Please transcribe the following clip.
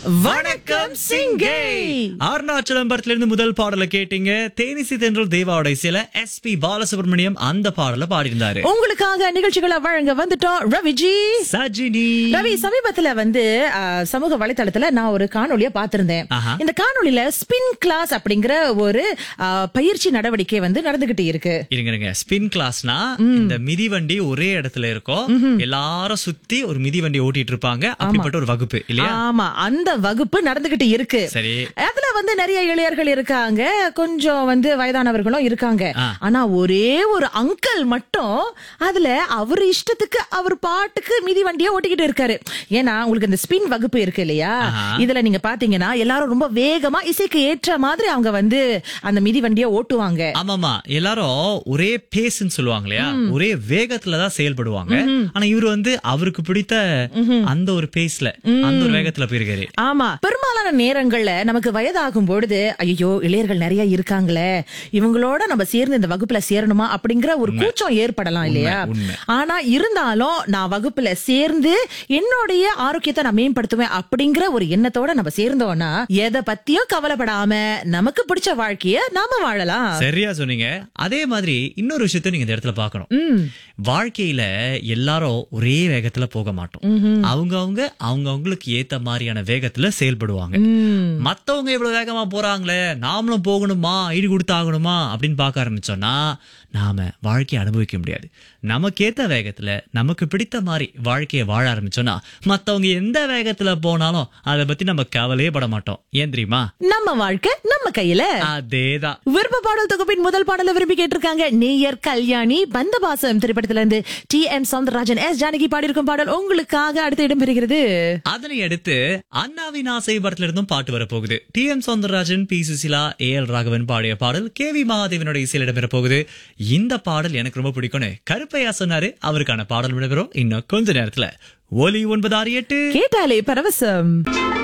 வணக்கம் சிங்கை அருணாச்சலம் படத்துல இருந்து முதல் பாடலை கேட்டீங்க தேனிசி தென்றல் தேவாவோட இசையில எஸ் பி பாலசுப்ரமணியம் அந்த பாடலை பாடியிருந்தாரு உங்களுக்காக நிகழ்ச்சிகளை வழங்க வந்துட்டோம் ரவிஜி சஜினி ரவி சமீபத்துல வந்து ஆ, சமூக வலைத்தளத்துல நான் ஒரு காணொளிய பார்த்திருந்தேன் ஆஹா. இந்த காணொளியில ஸ்பின் கிளாஸ் அப்படிங்கிற ஒரு ஆ, பயிற்சி நடவடிக்கை வந்து நடந்துகிட்டு இருக்கு இருங்க இருங்க ஸ்பின் கிளாஸ்னா இந்த மிதிவண்டி ஒரே இடத்துல இருக்கும் எல்லாரும் சுத்தி ஒரு மிதிவண்டி ஓட்டிட்டு இருப்பாங்க அப்படிப்பட்ட ஒரு வகுப்பு இல்லையா ஆமா அந்த வகுப்பு நடந்துகிட்டு இருக்கு சரி அதுல வந்து நிறைய இளையர்கள் இருக்காங்க கொஞ்சம் வந்து வயதானவர்களும் இருக்காங்க ஆ. ஆனா ஒரே ஒரு அங்கிள் மட்டும் அதுல அவர் இஷ்டத்துக்கு அவர் பாட்டுக்கு மிதி வண்டியை ஓட்டிக்கிட்டு இருக்காரு ஏன்னா உங்களுக்கு இந்த ஸ்பின் வகுப்பு இருக்கு இல்லையா ஆஹா. இதுல நீங்க பாத்தீங்கன்னா எல்லாரும் ரொம்ப வேகமா இசைக்கு ஏற்ற மாதிரி அவங்க வந்து அந்த மிதி வண்டியை ஓட்டுவாங்க ஆமாமா எல்லாரும் ஒரே பேஸ்ன்னு சொல்லுவாங்க இல்லையா ஒரே வேகத்துல தான் செயல்படுவாங்க ஆனா இவரு வந்து அவருக்கு பிடித்த அந்த ஒரு பேஸ்ல அந்த ஒரு வேகத்துல போயிருக்காரு ஆமா பெரும்பாலான நேரங்கள்ல நமக்கு வயதாகும் பொழுது ஐயோ இளையர்கள் நிறைய இருக்காங்களே இவங்களோட நம்ம சேர்ந்து இந்த வகுப்புல சேரணுமா அப்படிங்கிற ஒரு கூச்சம் ஏற்படலாம் இல்லையா உண்மை. ஆனா இருந்தாலும் நான் வகுப்புல சேர்ந்து என்னுடைய ஆரோக்கியத்தை நான் மேம்படுத்துவேன் அப்படிங்கிற ஒரு எண்ணத்தோட நம்ம சேர்ந்தோம்னா எதை பத்தியும் கவலைப்படாம நமக்கு பிடிச்ச வாழ்க்கைய நாம வாழலாம் சரியா சொன்னீங்க அதே மாதிரி இன்னொரு விஷயத்த நீங்க இந்த இடத்துல பார்க்கணும் ம். வாழ்க்கையில எல்லாரும் ஒரே வேகத்துல போக மாட்டோம் அவங்க அவங்க அவங்க அவங்களுக்கு ஏத்த மாதிரியான வேகத்துல செயல்படுவாங்க ம். மத்தவங்க இவ்வளவு வேகமா போறாங்களே நாமளும் போகணுமா ஈடு கொடுத்தாகணுமா அப்படின்னு பார்க்க ஆரம்பிச்சோம்னா நாம வாழ்க்கையை அனுபவிக்க முடியாது நமக்கேத்த வேகத்துல நமக்கு பிடித்த மாதிரி வாழ்க்கையை வாழ ஆரம்பிச்சோம்னா மத்தவங்க எந்த வேகத்துல போனாலும் அதை பத்தி நம்ம கவலையே பட மாட்டோம் ஏன் தெரியுமா நம்ம வாழ்க்கை நம்ம கையில அதேதான் விருப்ப பாடல் தொகுப்பின் முதல் பாடல விரும்பி கேட்டிருக்காங்க நேயர் கல்யாணி பந்தபாசம் திரைப்படத்துல இருந்து T M Soundararajan S Janaki பாடியிருக்கும் பாடல் உங்களுக்காக அடுத்து இடம்பெறுகிறது அதனை அடுத்து அண்ணாவின் ஆசை படத்துல இருந்தும் பாட்டு வரப்போகுது T M Soundararajan P Susheela A L Raghavan பாடிய பாடல் கே வி மகாதேவனோட இசையில் இடம்பெற போகுது இந்த பாடல் எனக்கு ரொம்ப பிடிக்கும்னு கருப்பையா சொன்னாரு அவருக்கான பாடல் விடப்பெறும் இன்னும் கொஞ்ச நேரத்துல ஒலி ஒன்பது ஆறு எட்டு கேட்டாலே பரவசம்